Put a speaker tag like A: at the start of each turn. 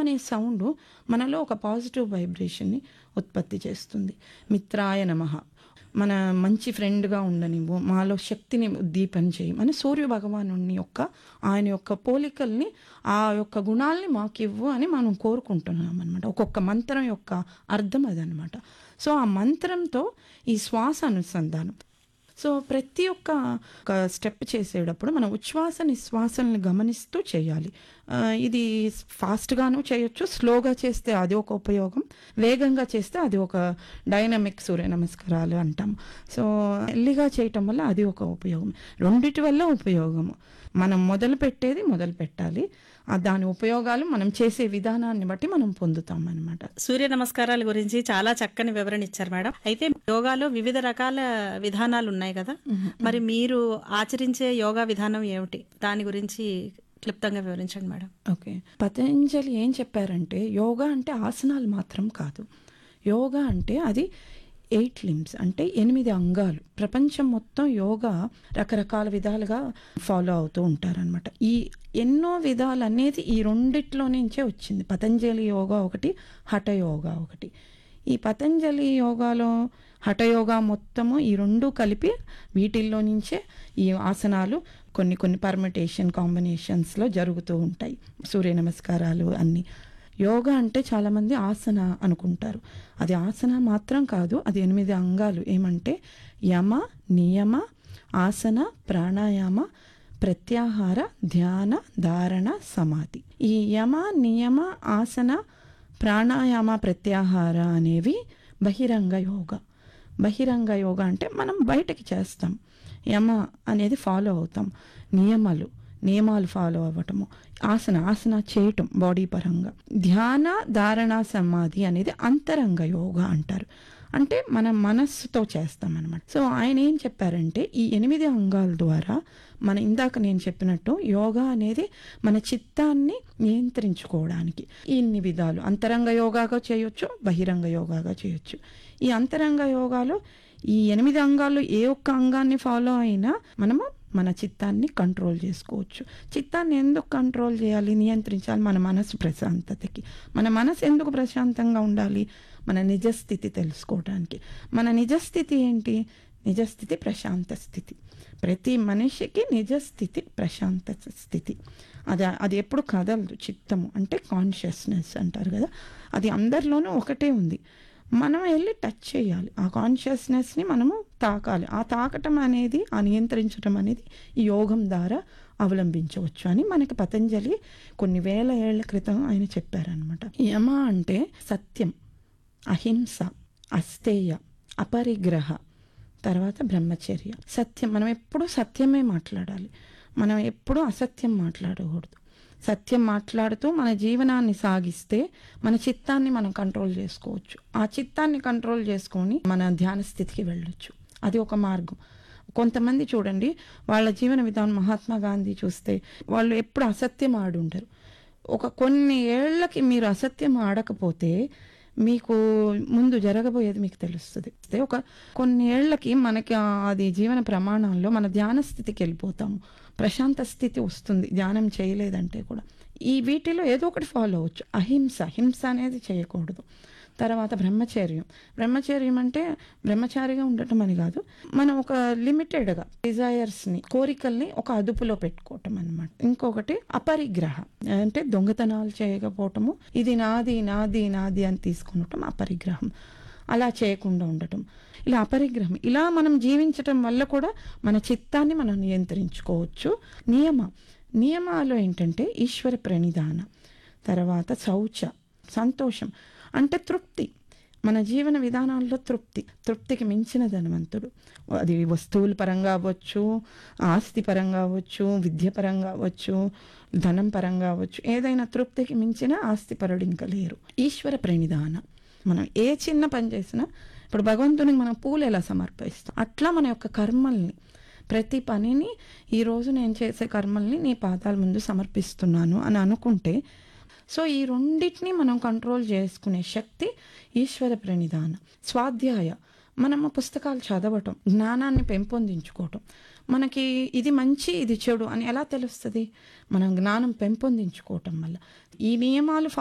A: అనే సౌండ్ మనలో ఒక పాజిటివ్ వైబ్రేషన్ని ఉత్పత్తి చేస్తుంది మిత్రాయ నమః మన మంచి ఫ్రెండ్గా ఉండనివ్వు మాలో శక్తిని ఉద్దీపన చేయి మన సూర్య భగవాను యొక్క ఆయన యొక్క పోలికల్ని ఆ యొక్క గుణాలని మాకు ఇవ్వు అని మనం కోరుకుంటున్నాం అనమాట ఒక్కొక్క మంత్రం యొక్క అర్థం అదనమాట సో ఆ మంత్రంతో ఈ శ్వాస అనుసంధానం సో ప్రతి ఒక్క ఒక స్టెప్ చేసేటప్పుడు మనం ఉచ్ఛ్వాస నిశ్వాసల్ని గమనిస్తూ చేయాలి ఆ, ఇది ఫాస్ట్గాను చేయొచ్చు స్లోగా చేస్తే అది ఒక ఉపయోగం వేగంగా చేస్తే అది ఒక డైనమిక్ సూర్య నమస్కారాలు అంటాం సో ఎల్లిగా చేయటం వల్ల అది ఒక ఉపయోగం రెండిటి వల్ల ఉపయోగము మనం మొదలు పెట్టేది మొదలు పెట్టాలి ఆ దాని ఉపయోగాలు మనం చేసే విధానాన్ని బట్టి మనం పొందుతాం అనమాట
B: సూర్య నమస్కారాల గురించి చాలా చక్కని వివరణ ఇచ్చారు మేడం అయితే యోగాలో వివిధ రకాల విధానాలు ఉన్నాయి కదా మరి మీరు ఆచరించే యోగా విధానం ఏమిటి దాని గురించి క్లుప్తంగా వివరించండి మేడం
A: ఓకే పతంజలి ఏం చెప్పారంటే యోగా అంటే ఆసనాలు మాత్రం కాదు యోగా అంటే అది ఎయిట్ లిమ్స్ అంటే ఎనిమిది అంగాలు ప్రపంచం మొత్తం యోగా రకరకాల విధాలుగా ఫాలో అవుతూ ఉంటారనమాట ఈ ఎన్నో విధాలు అనేది ఈ రెండిట్లో నుంచే వచ్చింది పతంజలి యోగా ఒకటి హఠ యోగా ఒకటి ఈ పతంజలి యోగాలో హఠయోగా మొత్తము ఈ రెండు కలిపి వీటిల్లో నుంచే ఈ ఆసనాలు కొన్ని కొన్ని పర్మిటేషన్ కాంబినేషన్స్లో జరుగుతూ ఉంటాయి సూర్య నమస్కారాలు అన్నీ యోగా అంటే చాలామంది ఆసన అనుకుంటారు అది ఆసన మాత్రం కాదు అది ఎనిమిది అంగాలు ఏమంటే యమ నియమ ఆసన ప్రాణాయామ ప్రత్యాహార ధ్యాన ధారణ సమాధి ఈ యమ నియమ ఆసన ప్రాణాయామ ప్రత్యాహార అనేవి బహిరంగ యోగా బహిరంగ యోగా అంటే మనం బయటకి చేస్తాం యమ అనేది ఫాలో అవుతాం నియమాలు నియమాలు ఫాలో అవ్వటము ఆసన ఆసన చేయటం బాడీ పరంగా ధ్యాన ధారణ సమాధి అనేది అంతరంగ యోగా అంటారు అంటే మన మనస్సుతో చేస్తాం అనమాట సో ఆయన ఏం చెప్పారంటే ఈ ఎనిమిది అంగాల ద్వారా మన ఇందాక నేను చెప్పినట్టు యోగా అనేది మన చిత్తాన్ని నియంత్రించుకోవడానికి ఇన్ని విధాలు అంతరంగ యోగాగా చేయొచ్చు బహిరంగ యోగాగా చేయొచ్చు ఈ అంతరంగ యోగాలో ఈ ఎనిమిది అంగాల్లో ఏ ఒక్క అంగాన్ని ఫాలో అయినా మనము మన చిత్తాన్ని కంట్రోల్ చేసుకోవచ్చు చిత్తాన్ని ఎందుకు కంట్రోల్ చేయాలి నియంత్రించాలి మన మనసు ప్రశాంతతకి మన మనసు ఎందుకు ప్రశాంతంగా ఉండాలి మన నిజస్థితి తెలుసుకోవడానికి మన నిజస్థితి ఏంటి నిజస్థితి ప్రశాంత స్థితి ప్రతి మనిషికి నిజస్థితి ప్రశాంత స్థితి అది అది ఎప్పుడు కదలదు చిత్తము అంటే కాన్షియస్నెస్ అంటారు కదా అది అందరిలోనూ ఒకటే ఉంది మనం వెళ్ళి టచ్ చేయాలి ఆ కాన్షియస్నెస్ని మనము తాకాలి ఆ తాకటం అనేది ఆ నియంత్రించడం అనేది ఈ యోగం ద్వారా అవలంబించవచ్చు అని మనకి పతంజలి కొన్ని వేల ఏళ్ల క్రితం ఆయన చెప్పారనమాట యమ అంటే సత్యం అహింస అస్తేయ అపరిగ్రహ తర్వాత బ్రహ్మచర్య సత్యం మనం ఎప్పుడూ సత్యమే మాట్లాడాలి మనం ఎప్పుడూ అసత్యం మాట్లాడకూడదు సత్యం మాట్లాడుతూ మన జీవనాన్ని సాగిస్తే మన చిత్తాన్ని మనం కంట్రోల్ చేసుకోవచ్చు ఆ చిత్తాన్ని కంట్రోల్ చేసుకొని మన ధ్యాన స్థితికి వెళ్ళొచ్చు అది ఒక మార్గం కొంతమంది చూడండి వాళ్ళ జీవన విధానం మహాత్మా గాంధీ చూస్తే వాళ్ళు ఎప్పుడు అసత్యం ఆడుంటారు ఒక కొన్ని ఏళ్లకి మీరు అసత్యం ఆడకపోతే మీకు ముందు జరగబోయేది మీకు తెలుస్తుంది అయితే ఒక కొన్ని ఏళ్లకి మనకి ఆ- అది జీవన ప్రమాణాల్లో మన ధ్యాన స్థితికి వెళ్ళిపోతాము ప్రశాంత స్థితి వస్తుంది ధ్యానం చేయలేదంటే కూడా ఈ వీటిలో ఏదో ఒకటి ఫాలో అవ్వచ్చు అహింస హింస అనేది చేయకూడదు తర్వాత బ్రహ్మచర్యం బ్రహ్మచర్యం అంటే బ్రహ్మచారిగా ఉండటం అని కాదు మనం ఒక లిమిటెడ్గా డిజైర్స్ని కోరికల్ని ఒక అదుపులో పెట్టుకోవటం అనమాట ఇంకొకటి అపరిగ్రహ అంటే దొంగతనాలు చేయకపోవటము ఇది నాది నాది నాది అని తీసుకునటం అపరిగ్రహం అలా చేయకుండా ఉండటం ఇలా అపరిగ్రహం ఇలా మనం జీవించటం వల్ల కూడా మన చిత్తాన్ని మనం నియంత్రించుకోవచ్చు నియమ నియమాలు ఏంటంటే ఈశ్వర ప్రణిధాన తర్వాత శౌచ సంతోషం అంటే తృప్తి మన జీవన విధానాల్లో తృప్తి తృప్తికి మించిన ధనవంతుడు అది వస్తువుల పరంగా అవ్వచ్చు ఆస్తి పరంగా అవ్వచ్చు విద్య పరంగా అవ్వచ్చు ధనం పరంగా అవ్వచ్చు ఏదైనా తృప్తికి మించిన ఆస్తిపరుడు ఇంకా లేరు ఈశ్వర ప్రణిధాన మనం ఏ చిన్న పని చేసినా ఇప్పుడు భగవంతునికి మనం పూలు ఎలా సమర్పిస్తాం అట్లా మన యొక్క కర్మల్ని ప్రతి పనిని ఈరోజు నేను చేసే కర్మల్ని నీ పాదాల ముందు సమర్పిస్తున్నాను అని అనుకుంటే సో ఈ రెండింటిని మనం కంట్రోల్ చేసుకునే శక్తి ఈశ్వర ప్రణిధాన స్వాధ్యాయ మనము పుస్తకాలు చదవటం జ్ఞానాన్ని పెంపొందించుకోవటం మనకి ఇది మంచి ఇది చెడు అని ఎలా తెలుస్తుంది మనం జ్ఞానం పెంపొందించుకోవటం వల్ల ఈ నియమాలు